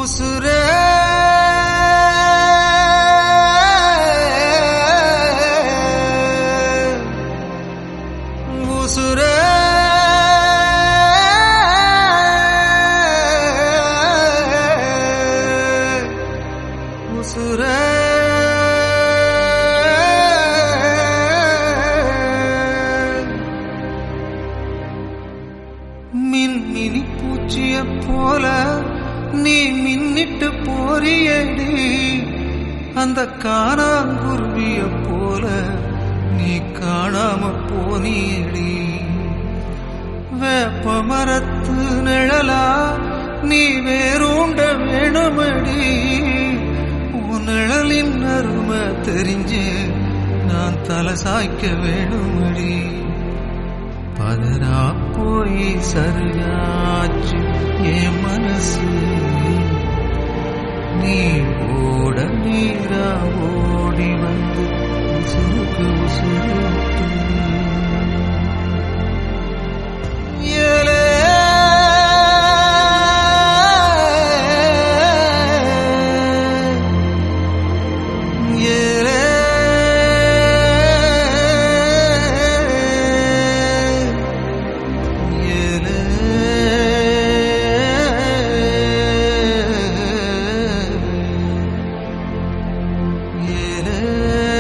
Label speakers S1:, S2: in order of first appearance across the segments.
S1: உசுரே உசுரே உசுரே மின்மினி பூச்சிய போல நீ மின்னிட்டு போறியடி அந்த காணாங்குருவிய போல நீ காணாம போனியடி வேப்ப மரத்து நிழலா நீ வேரூண்ட வேணுமடி உன் நிழலின் அருமை தெரிஞ்சு நான் தலை சாய்க்க வேணுமடி பதறா போய் சரியாச்சு என் மனசு நீ ஓட நீரா ஓடி வந்து உசுருக்கு உசுருக்கு ஏலே ஏலே ஏலே ஏலே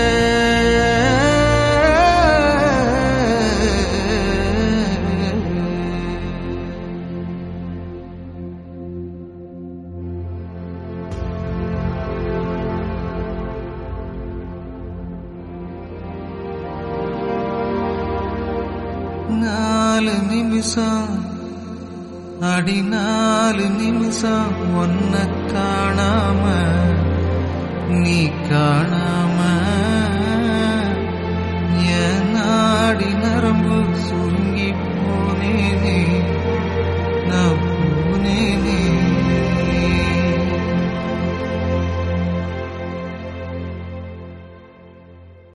S1: நாலு நிமிஷம் அடி நாலு நிமிஷம் ஒன்ன காணாம நீ காண